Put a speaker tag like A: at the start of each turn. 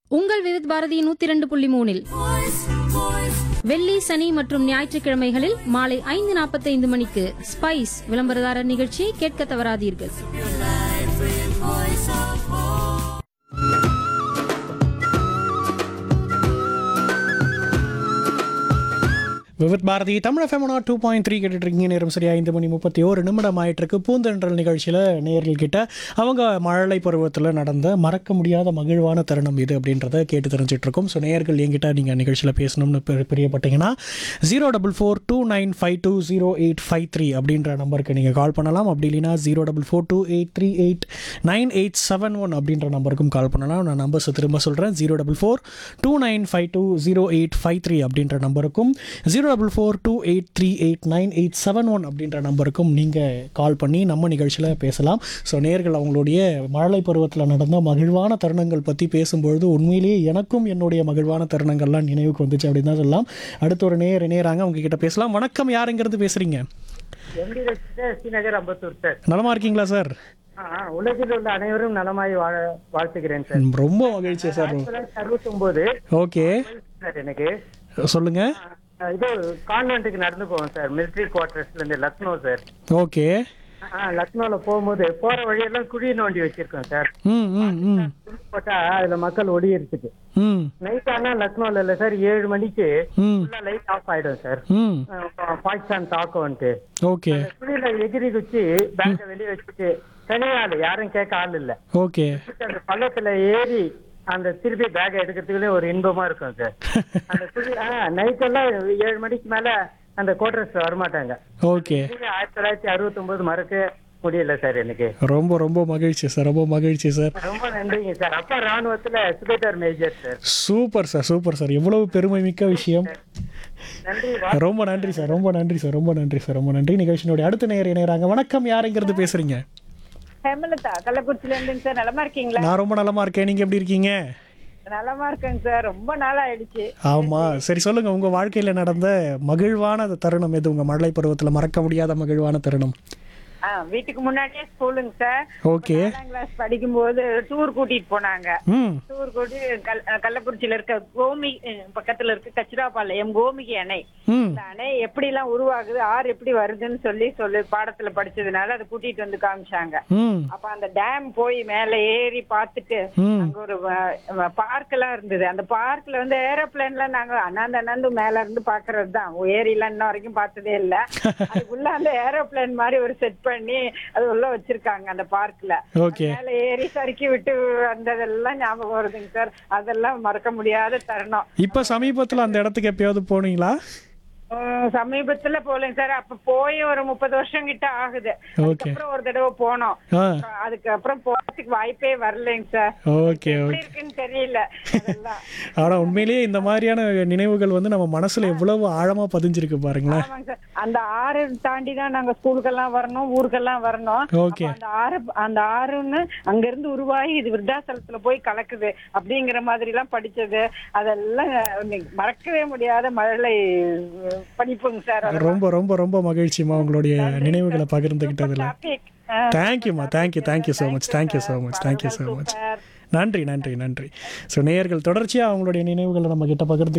A: உங்கள் விவித் பாரதி நூத்தி இரண்டு புள்ளி மூணில் வெள்ளி சனி மற்றும் ஞாயிற்றுக்கிழமைகளில் மாலை ஐந்து நாற்பத்தைந்து மணிக்கு ஸ்பைஸ் விளம்பரதாரர் நிகழ்ச்சியை கேட்க தவறாதீர்கள்
B: Vividh Bharati Tamil FM two point three கேட்டுட்டு இருக்கீங்க நேரம் சரியா ஐந்து மணி முப்பத்தி ஒரு நிமிடம் ஆயிட்டிருக்கு பூந்தென்றல் நிகழ்ச்சியில் நேர்கள் கிட்ட அவங்க மழலை பருவத்தில் நடந்த மறக்க முடியாத மகிழ்வான தருணம் இது அப்படின்றத கேட்டு தெரிஞ்சிட்டு இருக்கோம் ஸோ நேர்கள் என்கிட்ட நீங்கள் நிகழ்ச்சியில் பேசணும்னு பெ- பிரியப்பட்டீங்கன்னா zero double four two nine five two zero eight five three அப்படின்ற நம்பருக்கு நீங்கள் கால் பண்ணலாம் அப்படி இல்லைன்னா zero double four two eight three eight nine eight seven one அப்படின்ற நம்பருக்கும் கால் பண்ணலாம் நான் நம்பர்ஸ் திரும்ப சொல்கிறேன் zero double four two nine five two zero eight five three அப்படின்ற நம்பருக்கும் zero double four two eight three eight nine eight seven one அப்படின்ற நம்பருக்கும் நீங்கள் கால் பண்ணி நம்ம நிகழ்ச்சியில் பேசலாம் ஸோ நேர்கள் அவங்களுடைய மழலை பருவத்தில் நடந்த மகிழ்வான தருணங்கள் பற்றி பேசும்பொழுது உண்மையிலேயே எனக்கும் என்னுடைய மகிழ்வான தருணங்கள்லாம் நினைவுக்கு வந்துச்சு அப்படின்னு தான் சொல்லலாம் அடுத்த ஒரு நேர் இணையறாங்க அவங்க கிட்ட பேசலாம் வணக்கம் யாருங்கிறது பேசுகிறீங்க
C: எம்டி ரசிகர் ஸ்ரீநகர் அம்பத்தூர் சார்
B: நலமா இருக்கீங்களா சார்
C: ஆ, ஆ, உலகில் உள்ள அனைவரும் நலமாய் வாழ வாழ்த்துகிறேன் சார்
B: ரொம்ப மகிழ்ச்சி சார்
C: அறுபத்தி ஒன்பது
B: ஓகே
C: சார் எனக்கு
B: சொல்லுங்க
C: ஆ, இது கான்வென்ட்டுக்கு நடந்து போவோம் சார் மிலிட்ரி குவார்டர்ஸ்ல இருந்து லக்னோ சார்
B: ஓகே
C: ஆ, லக்னோல போகும்போது போற வழியெல்லாம் குழி நோண்டி வச்சிருக்கோம் சார்
B: ம் ம் ம்
C: குழி போட்டா அதுல மக்கள் ஒடியிருச்சுக்கு
B: ம்
C: நைட் ஆனா லக்னோல இல்ல சார் ஏழு மணிக்கு
B: ம்
C: ஃபுல்லா லைட் ஆஃப் ஆயிடும் சார்
B: ம்
C: பாகிஸ்தான் தாக்கம்ட்டு
B: ஓகே
C: குழியில எகிரி குச்சி பேங்க வெளியே வச்சுட்டு தனியா ஆளு யாரும் கேட்க ஆள் இல்ல
B: ஓகே
C: அந்த பள்ளத்துல ஏறி அந்த திருப்பி பேக் எடுக்கிறதுக்குள்ளே ஒரு இன்பமா இருக்கும் சார் அந்த குழி நைட் எல்லாம் ஏழு மணிக்கு மேல அந்த கோட்ரஸ் வரமாட்டாங்க
B: ஓகே
C: இது ஆயிரத்தி தொள்ளாயிரத்தி அறுபத்தி ஒன்பது மறக்க முடியல சார் எனக்கு
B: ரொம்ப ரொம்ப மகிழ்ச்சி சார் ரொம்ப மகிழ்ச்சி சார்
C: ரொம்ப நன்றிங்க சார் அப்பா ராணுவத்துல சுபேதர் major sir
B: super sir super sir எவ்வளவு பெருமை மிக்க விஷயம்
C: நன்றி
B: ரொம்ப நன்றி சார் ரொம்ப நன்றி சார் ரொம்ப நன்றி சார் ரொம்ப நன்றி நிகழ்ச்சியினுடைய அடுத்த நேர் இணையறாங்க வணக்கம் யாருங்கிறது பேசுறீங்க
D: ஹேமலதா கள்ளக்குறிச்சில இருந்துங்க சார் நலமா இருக்கீங்களா
B: நான் ரொம்ப நலமா இருக்கேன் நீங்க எப்படி இருக்கீங்க
D: நலமா இருக்கேங்க சார் ரொம்ப நாள் ஆயிடுச்சு
B: ஆமா சரி சொல்லுங்க உங்க வாழ்க்கையில நடந்த மகிழ்வான தருணம் எது உங்க மழலை பருவத்துல மறக்க முடியாத மகிழ்வான தருணம்
D: ஆ, வீட்டுக்கு முன்னாடியே ஸ்கூலுங்க சார்
B: ஓகே
D: நாலாம் கிளாஸ் படிக்கும்போது டூர் கூட்டிட்டு போனாங்க
B: ம்
D: டூர் கூட்டி கல்- கள்ளக்குறிச்சியில இருக்க கோமி அஹ், பக்கத்துல இருக்க கச்சிராபாளையம் கோமிகி அணை
B: ம்
D: இந்த அணை எப்படி எல்லாம் உருவாகுது ஆறு எப்படி வருதுன்னு சொல்லி சொல்லி பாடத்துல படிச்சதுனால அதை கூட்டிட்டு வந்து காமிச்சாங்க
B: ம்
D: அப்ப அந்த டேம் போய் மேல ஏறி பார்த்துட்டு
B: ம்
D: அங்க ஒரு பார்க் எல்லாம் இருந்தது அந்த பார்க்ல வந்து ஏரோப்ளேன்ல நாங்க அண்ணாந்து அண்ணாந்து மேல இருந்து பாக்குறது தான் ஏரிலாம் இன்ன வரைக்கும் பார்த்ததே இல்ல அதுக்குள்ள அந்த ஏரோப்ளேன் மாதிரி ஒரு செட் பண்ணி அது உள்ள வச்சிருக்காங்க அந்த பார்க்ல
B: ஓகே
D: மேல ஏறி சறுக்கி விட்டு வந்ததெல்லாம் ஞாபகம் வருதுங்க சார் அதெல்லாம் மறக்க முடியாத தருணம்
B: இப்ப சமீபத்துல அந்த இடத்துக்கு எப்பயாவது போனீங்களா
D: உம், சமீபத்துல போலங்க சார் அப்ப போய் ஒரு முப்பது வருஷம் கிட்ட ஆகுது
B: ஓகே
D: அதுக்கப்புறம் ஒரு தடவை போனோம்
B: ஆ
D: அதுக்கப்புறம் போறதுக்கு வாய்ப்பே வரலைங்க சார்
B: ஓகே
D: எப்படி
B: ஓகே
D: இருக்குன்னு தெரியல அதெல்லாம்
B: ஆனா உண்மையிலேயே இந்த மாதிரியான நினைவுகள் வந்து நம்ம மனசுல எவ்வளவு ஆழமா பதிஞ்சிருக்கு பாருங்களேன்
D: ஆமாங்க சார் அந்த ஆறு தாண்டி தான் நாங்க ஸ்கூலுக்கெல்லாம் வரணும் ஊருக்கெல்லாம் வரணும்
B: ஓகே
D: அப்ப அந்த ஆறு அந்த ஆறுன்னு அங்க இருந்து உருவாகி இது விருத்தாசலத்துல போய் கலக்குது அப்படிங்கிற மாதிரி எல்லாம் படிச்சது அதெல்லாம் இன்னைக்கு மறக்கவே முடியாத மழலை படிப்புங்க சார்
B: ரொம்ப ரொம்ப ரொம்ப மகிழ்ச்சிமா உங்களுடைய நினைவுகளை பகிர்ந்துகிட்டதுல
D: டாபிக்
B: தேங்க்யூம்மா thank you thank you so much thank you so much thank you so much நன்றி நன்றி நன்றி ஸோ நேயர்கள் தொடர்ச்சியாக அவங்களுடைய நினைவுகளை நம்ம கிட்ட பகிர்ந்து